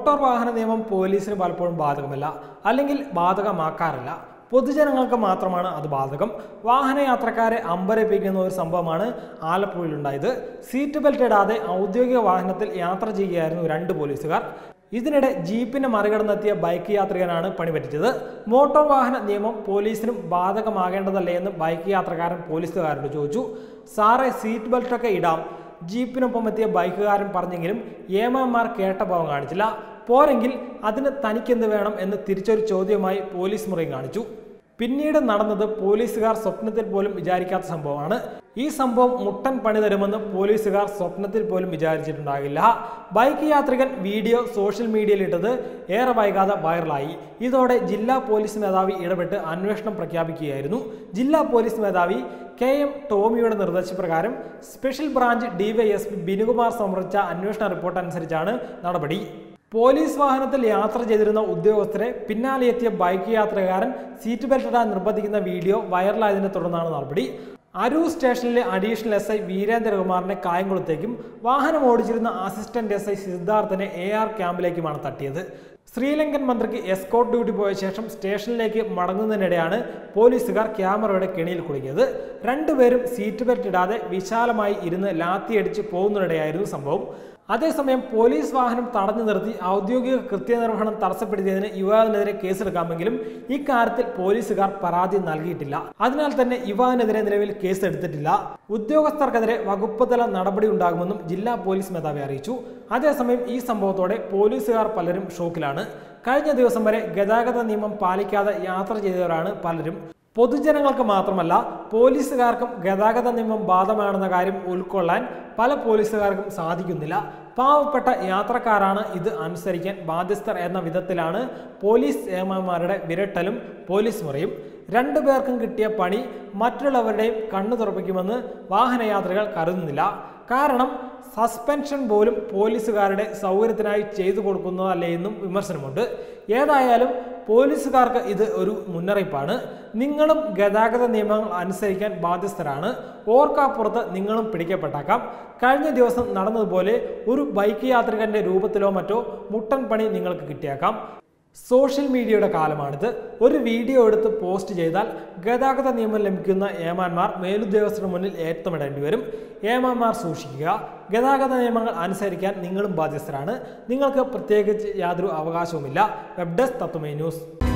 motor വാഹന നിയമം പോലീസിന് പലപ്പോഴും ബാധകമല്ല അല്ലെങ്കിൽ ബാധകമാക്കാറില്ല പൊതുജനങ്ങൾക്ക് മാത്രമാണ് അത് ബാധകം വാഹനയാത്രക്കാരെ അമ്പരപ്പിക്കുന്ന ഒരു സംഭവമാണ് ആലപ്പുഴയിലുണ്ടായത് സീറ്റ് ബെൽറ്റ് ഇടാതെ ഔദ്യോഗിക വാഹനത്തിൽ യാത്ര ചെയ്യുകയായിരുന്നു രണ്ട് പോലീസുകാർ ഇതിനിടെ ജീപ്പിനെ മറികടന്നെത്തിയ ബൈക്ക് യാത്രികനാണ് പണിപറ്റിച്ചത് മോട്ടോർ വാഹന നിയമം പോലീസിനും ബാധകമാകേണ്ടതല്ലേ എന്ന് ബൈക്ക് യാത്രക്കാരൻ പോലീസുകാരോട് ചോദിച്ചു സാറേ സീറ്റ് ബെൽറ്റൊക്കെ ഇടാം ജീപ്പിനൊപ്പം എത്തിയ ബൈക്കുകാരൻ പറഞ്ഞെങ്കിലും ഏമാന്മാർ കേട്ട ഭാവം കാണിച്ചില്ല പോരെങ്കിൽ അതിന് തനിക്കെന്ത് വേണം എന്ന് തിരിച്ചൊരു ചോദ്യവുമായി പോലീസ് മുറി കാണിച്ചു പിന്നീട് നടന്നത് പോലീസുകാർ സ്വപ്നത്തിൽ പോലും വിചാരിക്കാത്ത സംഭവമാണ് ഈ സംഭവം മുട്ടൻ പണി തരുമെന്ന് പോലീസുകാർ സ്വപ്നത്തിൽ പോലും വിചാരിച്ചിട്ടുണ്ടാകില്ല ബൈക്ക് യാത്രികൻ വീഡിയോ സോഷ്യൽ മീഡിയയിൽ ഇട്ടത് ഏറെ വൈകാതെ വൈറലായി ഇതോടെ ജില്ലാ പോലീസ് മേധാവി ഇടപെട്ട് അന്വേഷണം പ്രഖ്യാപിക്കുകയായിരുന്നു ജില്ലാ പോലീസ് മേധാവി കെ എം ടോമിയുടെ നിർദ്ദേശപ്രകാരം സ്പെഷ്യൽ ബ്രാഞ്ച് ഡിവൈഎസ്പി ബിനുകുമാർ സമർപ്പിച്ച അന്വേഷണ റിപ്പോർട്ട് അനുസരിച്ചാണ് നടപടി പോലീസ് വാഹനത്തിൽ യാത്ര ചെയ്തിരുന്ന ഉദ്യോഗസ്ഥരെ പിന്നാലെ എത്തിയ ബൈക്ക് യാത്രക്കാരൻ സീറ്റ് ബെൽറ്റ് ഇടാൻ നിർബന്ധിക്കുന്ന വീഡിയോ വൈറലായതിനെ തുടർന്നാണ് നടപടി അരൂർ സ്റ്റേഷനിലെ അഡീഷണൽ എസ് ഐ വീരേന്ദ്രകുമാറിനെ കായംകുളത്തേക്കും വാഹനം ഓടിച്ചിരുന്ന അസിസ്റ്റന്റ് എസ് ഐ സിദ്ധാർത്ഥനെ എ ആർ ക്യാമ്പിലേക്കുമാണ് തട്ടിയത് ശ്രീലങ്കൻ മന്ത്രിക്ക് എസ്കോട്ട് ഡ്യൂട്ടി പോയ ശേഷം സ്റ്റേഷനിലേക്ക് മടങ്ങുന്നതിനിടെയാണ് പോലീസുകാർ ക്യാമറയുടെ കെണിയിൽ കുടുങ്ങിയത് രണ്ടുപേരും സീറ്റ് ബെൽറ്റ് ഇടാതെ വിശാലമായി ഇരുന്ന് ലാത്തിയടിച്ച് പോകുന്നതിനിടെയായിരുന്നു സംഭവം അതേസമയം പോലീസ് വാഹനം തടഞ്ഞു നിർത്തി ഔദ്യോഗിക കൃത്യനിർവഹണം തടസ്സപ്പെടുത്തിയതിന് യുവാവിനെതിരെ കേസെടുക്കാമെങ്കിലും ഇക്കാര്യത്തിൽ പോലീസുകാർ പരാതി നൽകിയിട്ടില്ല അതിനാൽ തന്നെ യുവാവിനെതിരെ നിലവിൽ കേസ് എടുത്തിട്ടില്ല ഉദ്യോഗസ്ഥർക്കെതിരെ വകുപ്പ് തല നടപടി ഉണ്ടാകുമെന്നും ജില്ലാ പോലീസ് മേധാവി അറിയിച്ചു അതേസമയം ഈ സംഭവത്തോടെ പോലീസുകാർ പലരും ഷോക്കിലാണ് കഴിഞ്ഞ ദിവസം വരെ ഗതാഗത നിയമം പാലിക്കാതെ യാത്ര ചെയ്തവരാണ് പലരും പൊതുജനങ്ങൾക്ക് മാത്രമല്ല പോലീസുകാർക്കും ഗതാഗത നിയമം ബാധകമാണെന്ന കാര്യം ഉൾക്കൊള്ളാൻ പല പോലീസുകാർക്കും സാധിക്കുന്നില്ല പാവപ്പെട്ട യാത്രക്കാരാണ് ഇത് അനുസരിക്കാൻ ബാധ്യസ്ഥർ എന്ന വിധത്തിലാണ് പോലീസ് ഏമാന്മാരുടെ വിരട്ടലും പോലീസ് മുറിയും രണ്ടു പേർക്കും കിട്ടിയ പണി മറ്റുള്ളവരുടെയും കണ്ണു തുറപ്പിക്കുമെന്ന് വാഹനയാത്രികൾ കരുതുന്നില്ല കാരണം സസ്പെൻഷൻ പോലും പോലീസുകാരുടെ സൗകര്യത്തിനായി ചെയ്തു കൊടുക്കുന്നതല്ലേ എന്നും വിമർശനമുണ്ട് ഏതായാലും പോലീസുകാർക്ക് ഇത് ഒരു മുന്നറിയിപ്പാണ് നിങ്ങളും ഗതാഗത നിയമങ്ങൾ അനുസരിക്കാൻ ബാധ്യസ്ഥരാണ് ഓർക്കാപ്പുറത്ത് നിങ്ങളും പിടിക്കപ്പെട്ടേക്കാം കഴിഞ്ഞ ദിവസം നടന്നതുപോലെ ഒരു ബൈക്ക് യാത്രികന്റെ രൂപത്തിലോ മറ്റോ മുട്ടൻ പണി നിങ്ങൾക്ക് കിട്ടിയേക്കാം സോഷ്യൽ മീഡിയയുടെ കാലമാണിത് ഒരു വീഡിയോ എടുത്ത് പോസ്റ്റ് ചെയ്താൽ ഗതാഗത നിയമം ലംഘിക്കുന്ന ഏമാന്മാർ മേലുദ്യോഗസ്ഥരുടെ മുന്നിൽ ഏത്തമിടേണ്ടി വരും ഏമാന്മാർ സൂക്ഷിക്കുക ഗതാഗത നിയമങ്ങൾ അനുസരിക്കാൻ നിങ്ങളും ബാധ്യസ്ഥരാണ് നിങ്ങൾക്ക് പ്രത്യേകിച്ച് യാതൊരു അവകാശവുമില്ല വെബ് ഡെസ്ക് തത്വമേ ന്യൂസ്